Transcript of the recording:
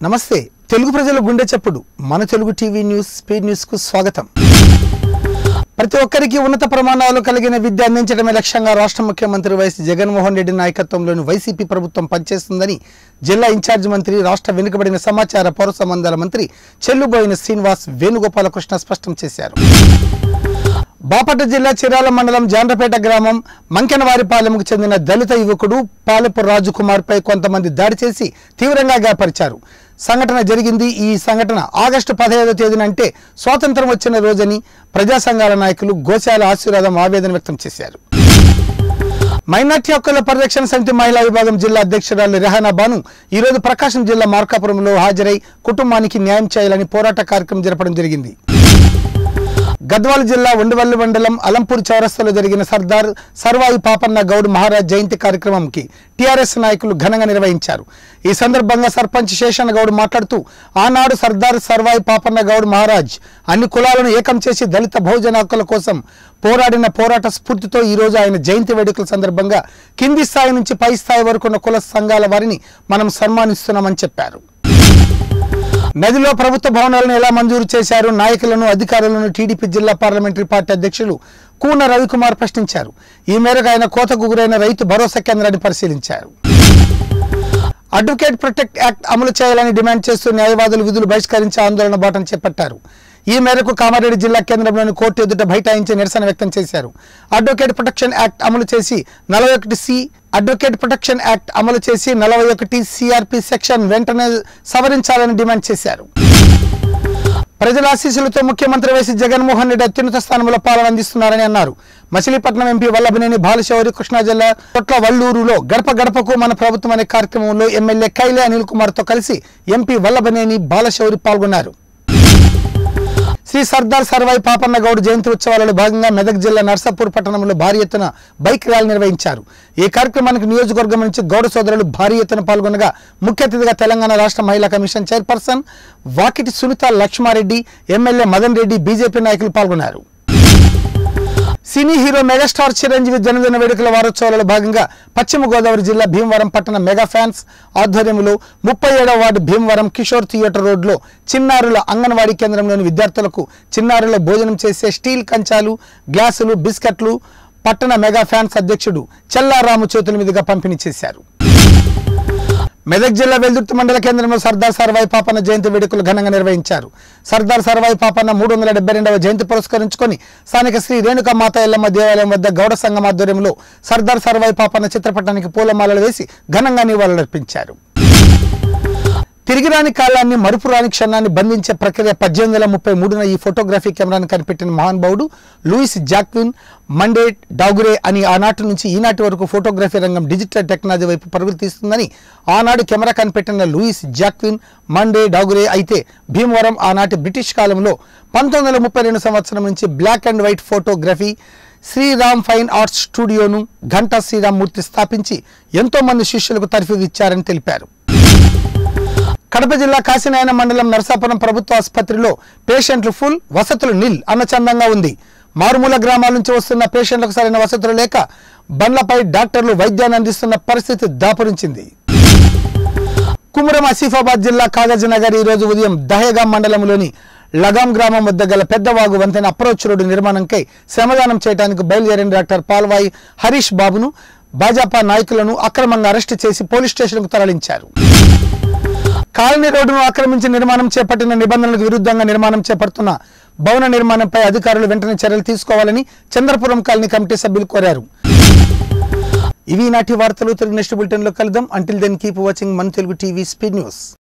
నమస్తే తెలుగు ప్రజల గుండె చప్పుడు మన Telugu TV news speed news కు స్వాగతం ప్రతి ఒక్కరికి ఉన్నత ప్రమాణాలు కలిగిన విద్య అందించడమే లక్ష్యంగా రాష్ట్ర ముఖ్యమంత్రి వైఎస్ జగన్మోహన్ రెడ్డి నాయకత్వంలోని వైసీపీ ప్రభుత్వం పనిచేస్తుందని జిల్లా ఇన్ఛార్జ్ మంత్రి రాష్ట్ర వెనుకబడిన సమాచార పౌర సంబంధాల మంత్రి చెల్లుబోయిన శ్రీనివాస్ వేణుగోపాలకృష్ణ స్పష్టం చేశారు బాపట్ల జిల్లా చిరాల మండలం జాండ్రపేట గ్రామం మంకెనవారిపాలెంకు చెందిన దళిత యువకుడు పాలెపు రాజుకుమార్ పై కొంతమంది దాడి చేసి తీవ్రంగా గాయపరిచారు సంఘటన జరిగింది ఈ సంఘటన ఆగస్టు పదహైదో తేదీన అంటే స్వాతంత్రం వచ్చిన రోజని ప్రజా సంఘాల నాయకులు గోశాల ఆశీర్వాదం ఆవేదన వ్యక్తం చేశారు మైనార్టీ హక్కుల పరిరక్షణ సమితి మహిళా విభాగం జిల్లా అధ్యక్షురాలు రెహానా బాను ఈరోజు ప్రకాశం జిల్లా మార్కాపురంలో హాజరై కుటుంబానికి న్యాయం చేయాలని పోరాట కార్యక్రమం జరపడం జరిగింది గద్వాల జిల్లా ఉండవల్లి మండలం అలంపూర్ చౌరస్తాలో జరిగిన సర్దార్ సర్వాయి పాపన్న గౌడ్ మహారాజ్ జయంతి కార్యక్రమంకి టీఆర్ఎస్ నాయకులు ఘనంగా నిర్వహించారు ఈ సందర్భంగా సర్పంచ్ శేషన్న గౌడ్ మాట్లాడుతూ ఆనాడు సర్దార్ సర్వాయి పాపన్న గౌడ్ మహారాజ్ అన్ని కులాలను ఏకం చేసి దళిత బహుజన హక్కుల కోసం పోరాడిన పోరాట స్ఫూర్తితో ఈ రోజు ఆయన జయంతి వేడుకల సందర్భంగా కింది స్థాయి నుంచి పై స్థాయి వరకు ఉన్న కుల సంఘాల వారిని మనం సన్మానిస్తున్నామని చెప్పారు నదిలో ప్రభుత్వ భవనాలను ఎలా మంజూరు చేశారు నాయకులను అధికారులను టీడీపీ జిల్లా పార్లమెంటరీ పార్టీ అధ్యక్షులు కూన రవికుమార్ ప్రశ్నించారు ఈ మేరకు ఆయన కోతకు గురైన రైతు భరోసా కేంద్రాన్ని పరిశీలించారు అడ్వకేట్ ప్రొటెక్ట్ యాక్ట్ అమలు చేయాలని డిమాండ్ చేస్తూ న్యాయవాదులు విధులు బహిష్కరించి ఆందోళన బాటను చేపట్టారు ఈ మేరకు కామారెడ్డి జిల్లా కేంద్రంలోని కోర్టు ఎదుట బైఠాయించి నిరసన వ్యక్తం చేశారు అడ్వకేట్ ప్రొటెక్షన్ యాక్ట్ అమలు చేసి నలభై ఒకటి సి అడ్వకేట్ ప్రొటెక్షన్ యాక్ట్ అమలు చేసి నలభై ఒకటి సిఆర్పి సెక్షన్ వెంటనే సవరించాలని డిమాండ్ చేశారు ప్రజల ఆశీస్సులతో ముఖ్యమంత్రి వైఎస్ జగన్మోహన్ రెడ్డి అత్యున్నత స్థానంలో పాలన అందిస్తున్నారని అన్నారు మచిలీపట్నం ఎంపీ వల్లభనేని బాలశౌరి కృష్ణా జిల్లా కొట్ల వల్లూరులో గడప గడపకు మన ప్రభుత్వం అనే కార్యక్రమంలో ఎమ్మెల్యే కైలే అనిల్ కుమార్తో కలిసి ఎంపీ వల్లభనేని బాలశౌరి పాల్గొన్నారు శ్రీ సర్దార్ సర్వాయి పాపన్న గౌడ్ జయంతి ఉత్సవాలలో భాగంగా మెదక్ జిల్లా నర్సాపూర్ పట్టణంలో భారీ ఎత్తున బైక్ ర్యాలీ నిర్వహించారు ఈ కార్యక్రమానికి నియోజకవర్గం నుంచి గౌడ సోదరులు భారీ ఎత్తున పాల్గొనగా ముఖ్య అతిథిగా తెలంగాణ రాష్ట్ర మహిళా commission chairperson Vakiti Sunitha Laxmareddy MLA Madan Reddy BJP నాయకులు పాల్గొన్నారు సినీ హీరో మెగాస్టార్ చిరంజీవి జన్మదిన వేడుకల వారోత్సవాలలో భాగంగా పశ్చిమ గోదావరి జిల్లా భీమవరం పట్టణ మెగా ఫ్యాన్స్ ఆధ్వర్యంలో ముప్పై ఏడవ వార్డు భీమవరం కిషోర్ థియేటర్ రోడ్లో చిన్నారుల అంగన్వాడీ కేంద్రంలోని విద్యార్థులకు చిన్నారుల భోజనం చేసే స్టీల్ కంచాలు గ్లాసులు బిస్కెట్లు పట్టణ మెగా ఫ్యాన్స్ అధ్యక్షుడు చెల్లారాము చేతుల మీదుగా పంపిణీ చేశారు మెదక్ జిల్లా వెల్దుర్తి మండల కేంద్రంలో సర్దార్ సర్వాయి పాపన్న జయంతి వేడుకలు ఘనంగా నిర్వహించారు సర్దార్ సర్వాయి పాపన్న మూడు వందల డెబ్బై రెండవ జయంతి పురస్కరించుకొని స్థానిక శ్రీ రేణుకా మాత ఎల్లమ్మ దేవాలయం వద్ద గౌడ సంఘం ఆధ్వర్యంలో సర్దార్ సర్వాయి పాపన్న చిత్రపటానికి పూలమాలలు వేసి ఘనంగా నివాళులర్పించారు తిరిగి రాని కాలాన్ని మరుపు రాని క్షణాన్ని బంధించే ప్రక్రియ పద్దెనిమిది వందల ముప్పై మూడున ఈ ఫోటోగ్రఫీ కెమెరాను కనిపెట్టిన మహానుభావుడు లూయిస్ జాక్విన్ మండే డాగురే అని ఆనాటి నుంచి ఈనాటి వరకు ఫోటోగ్రఫీ రంగం డిజిటల్ టెక్నాలజీ వైపు పరుగులు తీస్తుందని ఆనాడు కెమెరా కనిపెట్టిన లూయిస్ జాక్విన్ మండే డాగురే అయితే భీమవరం ఆనాటి బ్రిటిష్ కాలంలో పంతొమ్మిది వందల ముప్పై రెండు సంవత్సరం నుంచి black and white photography Sriram fine arts స్టూడియోను ఘంటా శ్రీరామ్మూర్తి స్థాపించి ఎంతో మంది శిష్యులకు తర్ఫీదు ఇచ్చారని తెలిపారు కడప జిల్లా కాశీనాయన మండలం నరసాపురం ప్రభుత్వ ఆసుపత్రిలో పేషెంట్లు ఫుల్ వసతులు నిల్ అన్నచందంగా ఉంది మారుమూల గ్రామాల నుంచి వస్తున్న పేషెంట్లకు సరైన వసతులు లేక బండ్లపై డాక్టర్లు వైద్యాన్ని అందిస్తున్న పరిస్థితి దాపురించింది కుమురం ఆసిఫాబాద్ జిల్లా కాగజ్నగర్ ఈ రోజు ఉదయం దహేగా మండలంలోని లగాం గ్రామం వద్ద గల పెద్దవాగు వంతెన అప్రోచ్ రోడ్డు నిర్మాణంకై శ్రమదానం చేయడానికి బయలుదేరిన డాక్టర్ పాల్వాయి హరీష్ బాబును భాజపా నాయకులను అక్రమంగా అరెస్టు చేసి పోలీస్ స్టేషన్కు తరలించారు కాలనీ రోడ్డును ఆక్రమించి నిర్మాణం చేపట్టిన నిబంధనలకు విరుద్ధంగా నిర్మాణం చేపడుతున్న భవన నిర్మాణంపై అధికారులు వెంటనే చర్యలు తీసుకోవాలని చంద్రపురం కాలనీ కమిటీ సభ్యులు కోరారు ఇవి నాటి వార్తలు తెలుగు నెక్స్ట్ బులెటిన్లో కలుద్దాం అంటిల్ దెన్ కీప్ వాచింగ్ మన తెలుగు టీవీ స్పీడ్ న్యూస్